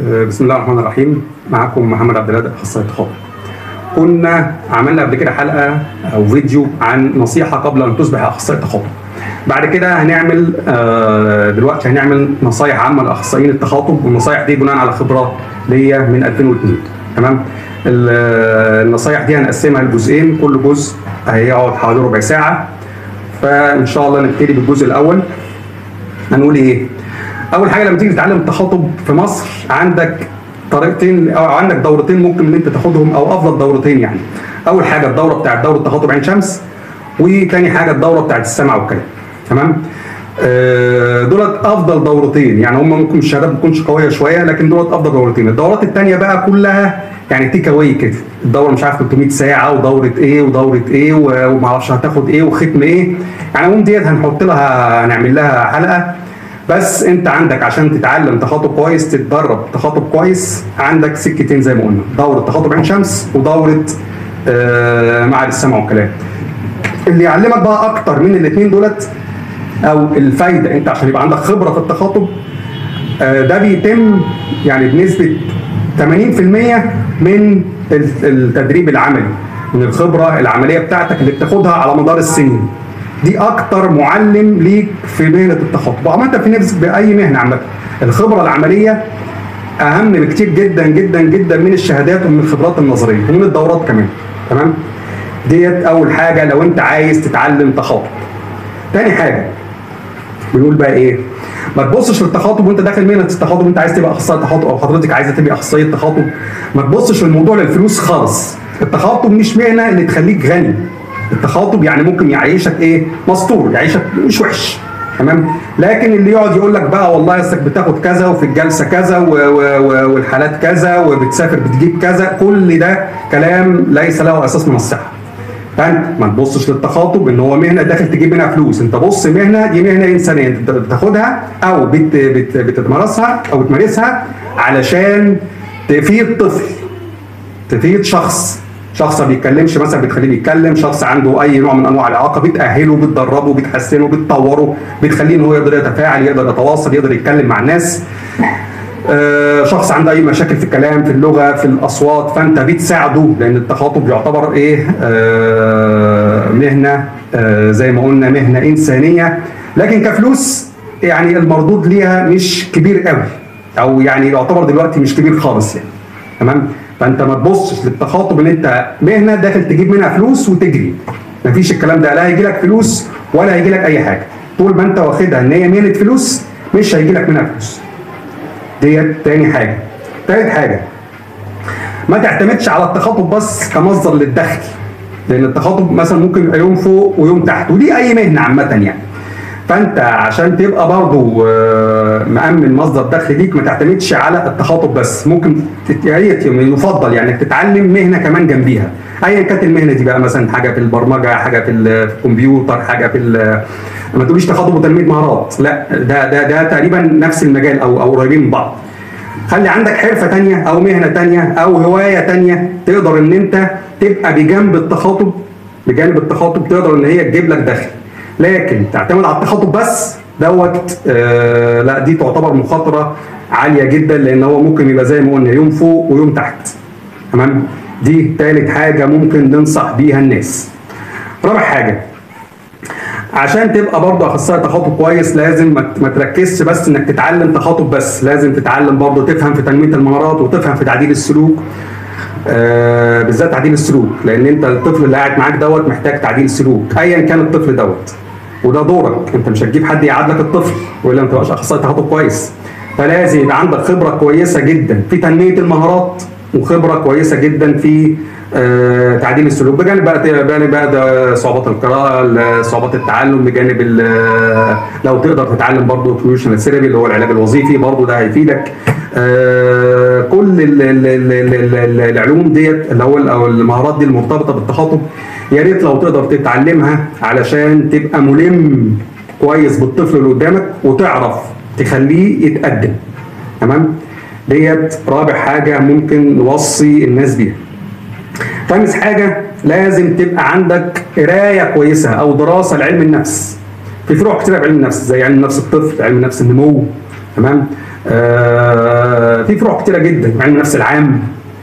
بسم الله الرحمن الرحيم معكم محمد عبد الهادي اخصائي تخاطب كنا عملنا قبل كده حلقه او فيديو عن نصيحه قبل ان تصبح اخصائي تخاطب بعد كده هنعمل آه، دلوقتي هنعمل نصايح عامه لاخصائيين التخاطب والنصايح دي بناء على خبرات ليا من 2002 تمام ال- النصايح دي هنقسمها لجزئين كل جزء هيقعد حوالي ربع ساعه فان شاء الله نبتدي بالجزء الاول هنقول ايه اول حاجه لما تيجي تتعلم التخاطب في مصر عندك طريقتين او عندك دورتين ممكن ان انت تاخدهم او افضل دورتين يعني اول حاجه الدوره بتاعت دوره تخاطب عين شمس وتاني حاجه الدوره بتاعت السمع والكلام تمام آه، دولت افضل دورتين يعني هم ممكن الشهادات ما تكونش قويه شويه لكن دولت افضل دورتين الدورات التانيه بقى كلها يعني تيك اواي كده الدوره مش عارف 300 ساعه ودوره ايه ودوره ايه و- وما اعرفش هتاخد ايه وختم ايه يعني المهم ديت هنحط لها هنعمل لها حلقه بس انت عندك عشان تتعلم تخاطب كويس تتدرب تخاطب كويس عندك سكتين زي ما قلنا دوره تخاطب عين شمس ودوره آه، معهد السمع والكلام اللي يعلمك بقى اكتر من الاثنين دولت او الفايده انت عشان يبقى عندك خبره في التخاطب آه، ده بيتم يعني بنسبه 80% من ال- التدريب العملي من الخبره العمليه بتاعتك اللي بتاخدها على مدار السنين دي اكتر معلم ليك في مهنه التخاطب وعامه في نفس باي مهنه عامه الخبره العمليه اهم بكتير جدا جدا جدا من الشهادات ومن الخبرات النظريه ومن الدورات كمان تمام ديت اول حاجه لو انت عايز تتعلم تخاطب تاني حاجه بنقول بقى ايه ما تبصش للتخاطب وانت داخل مهنه التخاطب وانت عايز تبقى اخصائي تخاطب او حضرتك عايزه تبقى اخصائيه تخاطب ما تبصش للموضوع للفلوس خالص التخاطب مش مهنه اللي تخليك غني التخاطب يعني ممكن يعيشك ايه مستور يعيشك مش وحش تمام لكن اللي يقعد يقول لك بقى والله اصلك بتاخد كذا وفي الجلسه كذا و و و والحالات كذا وبتسافر بتجيب كذا كل ده كلام ليس له اساس من الصحه فانت ما تبصش للتخاطب ان هو مهنه داخل تجيب منها فلوس انت بص مهنه دي مهنه انسانيه انت بتاخدها او بت بت بتتمارسها او بتمارسها علشان تفيد طفل تفيد شخص شخص ما بيتكلمش مثلا بتخليه بيتكلم شخص عنده اي نوع من انواع الاعاقه بتاهله بتدربه بتحسنه بتطوره بتخليه ان هو يقدر يتفاعل يقدر يتواصل يقدر يتكلم مع الناس آه، شخص عنده اي مشاكل في الكلام في اللغه في الاصوات فانت بتساعده لان التخاطب يعتبر ايه آه، مهنه آه، زي ما قلنا مهنه انسانيه لكن كفلوس يعني المردود ليها مش كبير قوي او يعني يعتبر دلوقتي مش كبير خالص يعني تمام فانت ما تبصش للتخاطب ان انت مهنه داخل تجيب منها فلوس وتجري مفيش الكلام ده لا هيجي لك فلوس ولا هيجي لك اي حاجه طول ما انت واخدها ان هي مهنه فلوس مش هيجي لك منها فلوس ديت تاني حاجه تالت حاجه ما تعتمدش على التخاطب بس كمصدر للدخل لان التخاطب مثلا ممكن يبقى يوم فوق ويوم تحت ودي اي مهنه عامه يعني فانت عشان تبقى برضو آه، مأمن مصدر دخل ليك ما تعتمدش على التخاطب بس ممكن تت- هي يفضل يعني انك تتعلم مهنه كمان جنبيها ايا كانت المهنه دي بقى مثلا حاجه في البرمجه حاجه في ال- في الكمبيوتر حاجه في ال- ما تقوليش تخاطب وتنميه مهارات لا ده ده ده تقريبا نفس المجال او او قريبين من بعض خلي عندك حرفة تانية أو مهنة تانية أو هواية تانية تقدر إن أنت تبقى بجنب التخاطب بجانب التخاطب تقدر إن هي تجيب لك دخل لكن تعتمد على التخاطب بس دوت آه لا دي تعتبر مخاطرة عالية جدا لأن هو ممكن يبقى زي ما قلنا يوم فوق ويوم تحت تمام دي تالت حاجة ممكن ننصح بيها الناس رابع حاجة عشان تبقى برضه اخصائي تخاطب كويس لازم ما ت- ما تركزش بس انك تتعلم تخاطب بس لازم تتعلم برضه تفهم في تنميه المهارات وتفهم في تعديل السلوك آه بالذات تعديل السلوك لان انت الطفل اللي قاعد معاك دوت محتاج تعديل سلوك ايا كان الطفل دوت وده دورك انت مش هتجيب حد يقعد لك الطفل والا ما تبقاش اخصائي تخاطب كويس فلازم يبقى عندك خبره كويسه جدا في تنميه المهارات وخبره كويسه جدا في آه، تعديل السلوك بجانب بقى بجانب بقى ده صعوبات القراءه ال- صعوبات التعلم بجانب ال- لو تقدر تتعلم برضه اوكلوشنال ثيرابي اللي هو العلاج الوظيفي برضه ده هيفيدك آه، كل ال- ال- ال- ال- ال- العلوم ديت اللي هو او المهارات دي المرتبطه بالتخاطب يا ريت لو تقدر تتعلمها علشان تبقى ملم كويس بالطفل اللي قدامك وتعرف تخليه يتقدم تمام ديت رابع حاجه ممكن نوصي الناس بيها خامس حاجة لازم تبقى عندك قراية كويسة أو دراسة لعلم النفس. في فروع كتيرة في علم النفس زي علم نفس الطفل، علم نفس النمو، تمام؟ آه، في فروع كتيره جدا علم النفس العام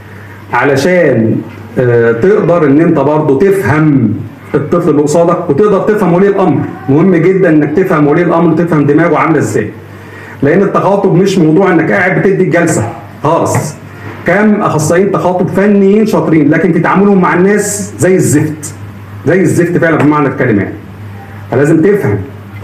علشان آه، تقدر ان انت برضه تفهم الطفل اللي قصادك وتقدر تفهم ولي الامر مهم جدا انك تفهم ولي الامر وتفهم دماغه عامله ازاي لان التخاطب مش موضوع انك قاعد بتدي الجلسه خالص كم اخصائيين تخاطب فنيين شاطرين لكن في تعاملهم مع الناس زي الزفت زي الزفت فعلا بمعنى الكلمه يعني. فلازم تفهم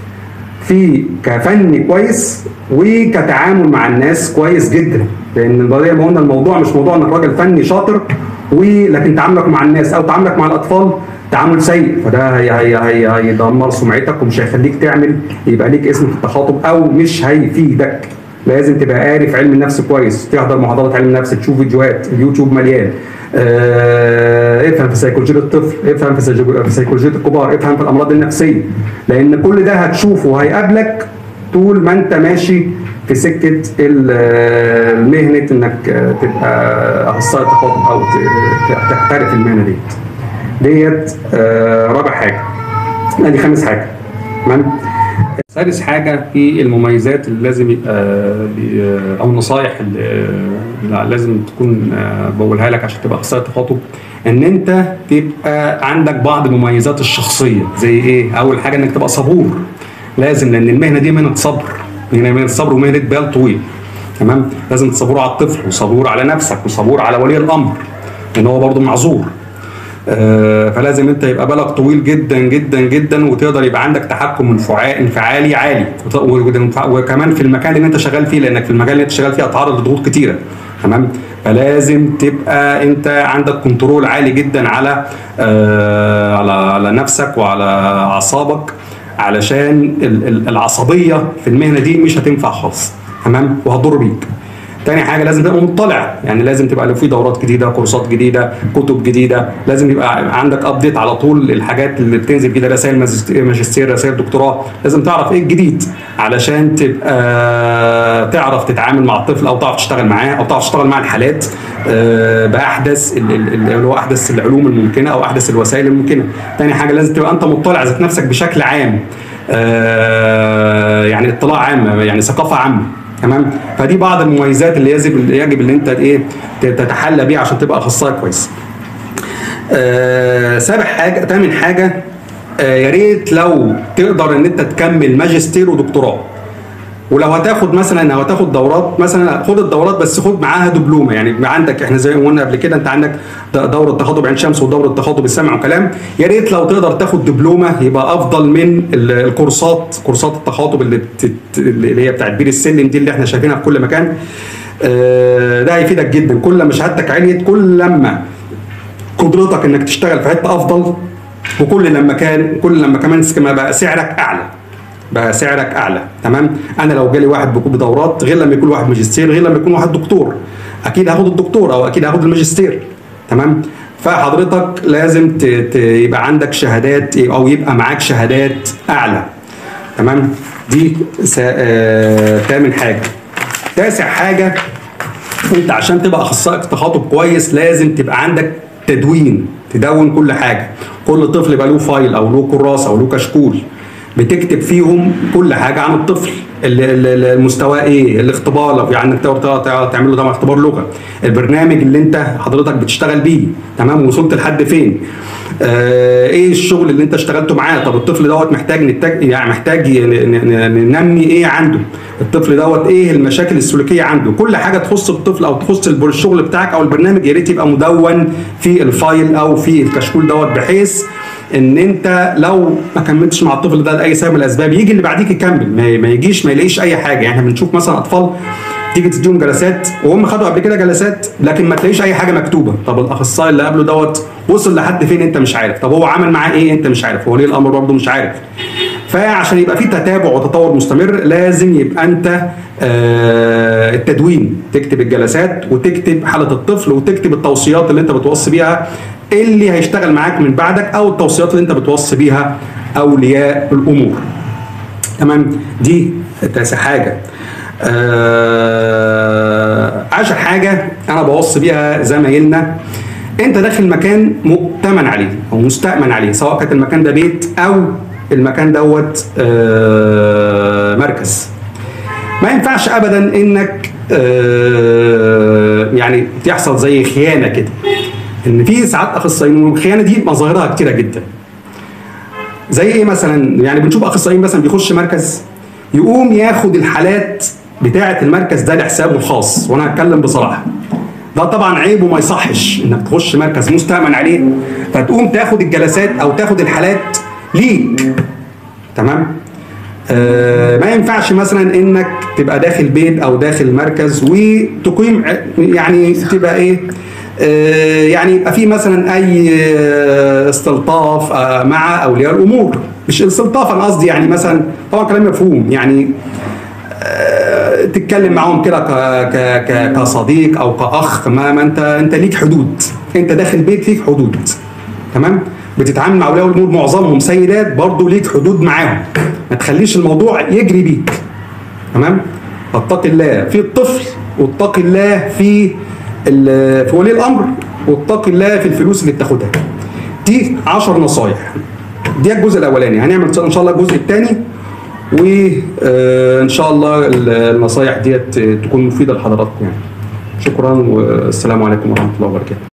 في كفن كويس وكتعامل مع الناس كويس جدا لان زي ما قلنا الموضوع مش موضوع انك راجل فني شاطر ولكن تعاملك مع الناس او تعاملك مع الاطفال تعامل سيء فده هي هي هي هيدمر سمعتك ومش هيخليك تعمل يبقى ليك اسم في التخاطب او مش هيفيدك لازم تبقى عارف علم النفس كويس تحضر محاضرات علم النفس تشوف فيديوهات اليوتيوب مليان آه، افهم في سيكولوجيه الطفل افهم في سيكولوجيه- في سيكولوجيه الكبار افهم في الامراض النفسيه لان كل ده هتشوفه وهيقابلك طول ما انت ماشي في سكه ال- المهنه انك آه، تبقى اخصائي تخاطب او ت- تحترف المهنه ديت ديت آه، رابع حاجه ادي خامس حاجه تمام سادس حاجه في المميزات اللي لازم يبقى بي- او النصائح اللي اللي لازم تكون آه، بقولها لك عشان تبقى اخصائي تخاطب ان انت تبقى عندك بعض المميزات الشخصيه زي ايه؟ اول حاجه انك تبقى صبور لازم لان المهنه دي مهنه صبر مهنه مهنه صبر ومهنه بال طويل تمام لازم تصبر على الطفل وصبور على نفسك وصبور على ولي الامر لان هو برضه معذور آه، فلازم انت يبقى بالك طويل جدا جدا جدا وتقدر يبقى عندك تحكم انفعا- انفعالي عالي وت- وت- وكمان في المكان اللي انت شغال فيه لانك في المجال اللي انت شغال فيه هتتعرض لضغوط كتيره تمام فلازم تبقى انت عندك كنترول عالي جدا على آه، على على نفسك وعلى اعصابك علشان ال- ال- العصبيه في المهنه دي مش هتنفع خالص تمام وهتضر بيك تاني حاجه لازم تبقى مطلع يعني لازم تبقى لو في دورات جديده كورسات جديده كتب جديده لازم يبقى عندك ابديت على طول الحاجات اللي بتنزل جديده رسائل ماجست- ماجستير رسائل دكتوراه لازم تعرف ايه الجديد علشان تبقى تعرف تتعامل مع الطفل او تعرف تشتغل معاه او تعرف تشتغل مع الحالات آه، باحدث ال- ال- ال- اللي هو احدث العلوم الممكنه او احدث الوسائل الممكنه تاني حاجه لازم تبقى انت مطلع ذات نفسك بشكل عام آه، يعني اطلاع عام يعني ثقافه عامه تمام فدي بعض المميزات اللي يجب يجب ان انت ايه تتحلى بيها عشان تبقى اخصائي كويس آه، سابع حاجه تامن حاجه آه، يا ريت لو تقدر ان انت تكمل ماجستير ودكتوراه ولو هتاخد مثلا او هتاخد دورات مثلا خد الدورات بس خد معاها دبلومه يعني يبقى عندك احنا زي ما قلنا قبل كده انت عندك د- دوره تخاطب عين شمس ودوره تخاطب السمع وكلام يا ريت لو تقدر تاخد دبلومه يبقى افضل من ال- الكورسات كورسات التخاطب اللي بتت اللي هي بتاعت بير السلم دي اللي احنا شايفينها في كل مكان آه، ده هيفيدك جدا كل ما شهادتك عليت كل لما قدرتك انك تشتغل في حته افضل وكل لما كان كل لما كمان كما بقى سعرك اعلى بقى سعرك اعلى تمام انا لو جالي واحد بيكون بدورات غير لما يكون واحد ماجستير غير لما يكون واحد دكتور اكيد هاخد الدكتور او اكيد هاخد الماجستير تمام فحضرتك لازم ت... ت... يبقى عندك شهادات او يبقى معاك شهادات اعلى تمام دي سا... آه... تامن حاجه تاسع حاجه انت عشان تبقى اخصائي تخاطب كويس لازم تبقى عندك تدوين تدون كل حاجه كل طفل يبقى له فايل او له كراسه او له كشكول بتكتب فيهم كل حاجه عن الطفل ال- ال- ال- المستوى ايه الاختبار لو في عندك تقدر تع- تع- تعمل له طبعا اختبار لغه البرنامج اللي انت حضرتك بتشتغل بيه تمام وصلت لحد فين آه ايه الشغل اللي انت اشتغلته معاه طب الطفل دوت محتاج نتاج يعني محتاج ي- ن- ن- ننمي ايه عنده الطفل دوت ايه المشاكل السلوكيه عنده كل حاجه تخص الطفل او تخص الب- الشغل بتاعك او البرنامج يا ريت يبقى مدون في الفايل او في الكشكول دوت بحيث ان انت لو ما كملتش مع الطفل ده لاي سبب من الاسباب يجي اللي بعديك يكمل ما ما يجيش ما يلاقيش اي حاجه يعني احنا بنشوف مثلا اطفال تيجي تديهم جلسات وهم خدوا قبل كده جلسات لكن ما تلاقيش اي حاجه مكتوبه طب الاخصائي اللي قبله دوت وصل لحد فين انت مش عارف طب هو عمل معاه ايه انت مش عارف هو ليه الامر برضه مش عارف فعشان يبقى في تتابع وتطور مستمر لازم يبقى انت آه التدوين تكتب الجلسات وتكتب حاله الطفل وتكتب التوصيات اللي انت بتوصي بيها اللي هيشتغل معاك من بعدك او التوصيات اللي انت بتوصي بيها اولياء الامور تمام دي تاسع حاجه آه عشر حاجه انا بوصي بيها زمايلنا انت داخل مكان مؤتمن عليه او مستأمن عليه سواء كان المكان ده بيت او المكان دوت آه مركز ما ينفعش ابدا انك آه، يعني تحصل زي خيانه كده ان في ساعات اخصائيين والخيانه دي مظاهرها كتيره جدا زي ايه مثلا يعني بنشوف اخصائيين مثلا بيخش مركز يقوم ياخد الحالات بتاعه المركز ده لحسابه الخاص وانا هتكلم بصراحه ده طبعا عيب وما يصحش انك تخش مركز مستأمن عليه فتقوم تاخد الجلسات او تاخد الحالات ليك تمام آه ما ينفعش مثلا انك تبقى داخل بيت او داخل مركز وتقيم ع- يعني تبقى ايه آه يعني يبقى في مثلا اي آه، استلطاف آه، مع اولياء الامور مش استلطاف انا قصدي يعني مثلا طبعا كلام مفهوم يعني آه، تتكلم معاهم كده ك- ك- ك- كصديق او كاخ ما, ما انت انت ليك حدود انت داخل بيت ليك حدود تمام بتتعامل مع اولياء الامور معظمهم سيدات برضه ليك حدود معاهم ما تخليش الموضوع يجري بيك تمام فاتق الله في الطفل واتق الله في ال- في ولي الامر واتق الله في الفلوس اللي بتاخدها دي 10 نصايح دي الجزء الاولاني هنعمل ان شاء الله الجزء الثاني وان شاء الله ال- النصايح ديت تكون مفيده لحضراتكم يعني شكرا والسلام عليكم ورحمه الله وبركاته